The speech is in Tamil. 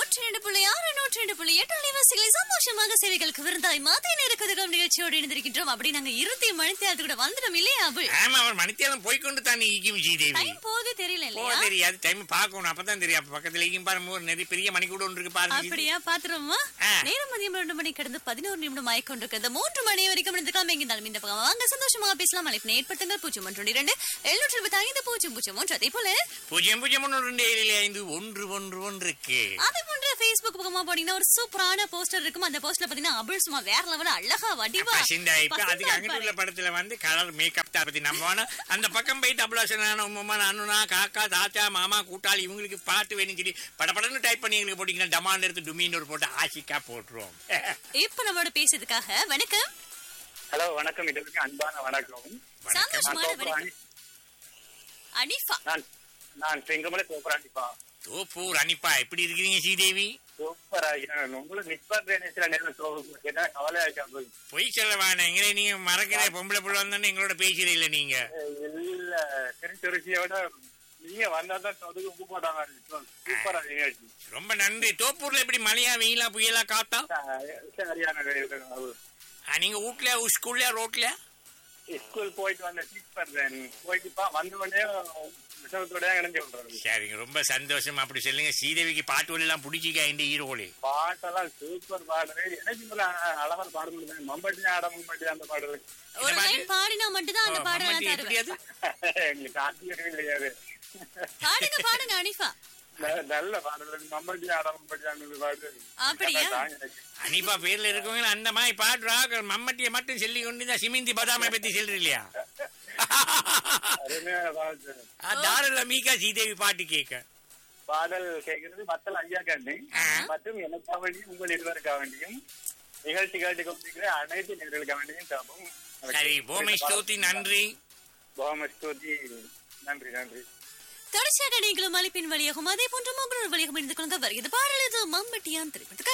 நூற்றி ரெண்டு புள்ளி ஆறு நூற்றி ரெண்டு புள்ளி எட்டு அலைவாசிகளை சந்தோஷமாக சேவைகளுக்கு விருந்தாய் மாதை நேர கதகம் நிகழ்ச்சியோடு இணைந்திருக்கின்றோம் அப்படி நாங்க இறுதி மணித்தியாலத்து கூட வந்துடும் இல்லையா அபுல் ஆமா அவர் மணித்தியாலம் போய்க்கொண்டு தான் ஈக்கும் விஜயதேவி டைம் போதே தெரியல போ இல்லையா தெரியாது டைம் பார்க்கணும் அப்பதான் தெரியும் அப்ப பக்கத்துல ஈக்கும் பாருங்க ஒரு நிறைய பெரிய மணி கூட ஒன்று இருக்கு பாருங்க அப்படியா பாத்துருவோமா ஆ. நேரம் மதியம் ரெண்டு மணி கடந்து பதினோரு நிமிடம் ஆயிக்கொண்டிருக்கிறது மூன்று மணி வரைக்கும் இருந்துக்காம எங்கிருந்தாலும் இந்த பக்கம் வாங்க சந்தோஷமாக பேசலாம் அழைப்பு ஏற்படுத்துங்கள் பூஜ்ஜியம் ஒன்று இரண்டு எழுநூற்றி இருபத்தி ஐந்து பூஜ்ஜியம் பூஜ்ஜியம் ஒன்று அதே போல பூஜ்ஜியம் பூஜ்ஜியம் ஒன்று ரெண்டு ஏழு ஐந்து ஒன்று ஒன்று ஒன்றுக்கு அதே போன்ற Facebook பக்கமா போனீங்கன்னா ஒரு சூப்பரான போஸ்டர் இருக்கும் அந்த போஸ்டர்ல பாத்தீங்கன்னா அபுல் சும்மா வேற லெவல்ல அழகா வடிவா பசிந்தா இப்ப பசந்தா அதுக்கு அங்கிட்டு உள்ள இருப்பாரு. படத்துல வந்து கலர் மேக்கப் தான் பத்தி நம்ம வேணா அந்த பக்கம் போயிட்டு அபுலாசனான உம்மா அண்ணுனா காக்கா தாத்தா மாமா கூட்டாளி இவங்களுக்கு பாட்டு வேணும் சொல்லி படப்படன்னு டைப் பண்ணி எங்களுக்கு போட்டீங்கன்னா டமாண்ட் எடுத்து டுமின்னு ஒரு போட்டு ஆசிக்கா போட்டுருவோம் இப்ப நம்மளோட பேசுறதுக்காக வணக்கம் ஹலோ வணக்கம் இதற்கு அன்பான வணக்கம் வணக்கம் சந்தோஷமான நான் வணக்கம் தோப்புராணி அனிஃபா நான் நான் செங்கமலை தோப்புராணிப்பா தோப்பூர் அனிப்பா எப்படி இருக்கிறீங்க ஸ்ரீதேவி சூப்பரா உங்களுக்கு நிற்பது சில நேரம் சோகம் கேட்டா கவலையா இருக்காங்க பொய் சொல்ல வேணாம் எங்களை நீங்க மறக்கிற பொம்பளை புள்ள வந்தானே எங்களோட பேசுறீ இல்ல நீங்க இல்ல திருச்சுருச்சியோட நீங்க வந்தா தான் தொதுக்கு உப்பு போட்டாங்க சூப்பரா நிகழ்ச்சி ரொம்ப நன்றி தோப்பூர்ல எப்படி மழையா வெயிலா புயலா காத்தா சரியான ஆ, நீங்க வீட்ல ஸ்கூல்ல ரோட்ல ஸ்கூல் போயிட்டு வந்த டீச் பண்றேன் போயிட்டுப்பா வந்த உடனே விஷயத்தோட இணைஞ்சு விடுறது சரிங்க ரொம்ப சந்தோஷம் அப்படி சொல்லுங்க ஸ்ரீதேவிக்கு பாட்டு எல்லாம் பிடிச்சிக்கா இந்த ஈரோடு பாட்டெல்லாம் சூப்பர் பாடுறது எனக்கு போல அழகா பாட முடியாது மம்பட்டி ஆட மம்பட்டி அந்த பாடல் ஒரு பாட்டு? லைன் பாடினா மட்டும்தான் அந்த பாடல் நான் மம்மட்டி எப்படி தருவேன் அது எங்களுக்கு ஆச்சரியம் இல்லையா அது பாடுங்க பாடுங்க அனிஃபா ந- நல்ல பாடல் மம்பட்டி ஆட மம்பட்டி அந்த பாடு அப்படியா? அதான் எனக்கு. அனிப்பா பேர்ல இருக்கவங்க அந்த மாதிரி பாடுறா மம்மட்டியை மட்டும் சொல்லி கொண்டு இந்த சிமிந்தி பதாமை பத்தி சொல்ற இல்லையா அருமையான பாட்டு. தாராள மீகா ஸ்ரீதேவி பாட்டு கேட்க பாடல் கேட்கிறது மத்தல் ஐயா காண்டி ஆ. மற்றும் எனக்காக வேண்டியும் உங்கள் இருவருக்காக வேண்டியும் நிகழ்ச்சி கேட்டு கொண்டிருக்கிற அனைத்து நேர்களுக்காக வேண்டியும் தாபம் சரி பூமை ஸ்தோத்தி நன்றி போம ஸ்தோதி நன்றி நன்றி தொடர்ச்சியாக நீங்களும் அழைப்பின் வழியாகவும் அதே போன்ற மங்களூர் வழியாகவும் இணைந்து கொள்ளுங்க வருகிறது பாடல் இது மம்பட்டியான் திரைப்படத்துக்கு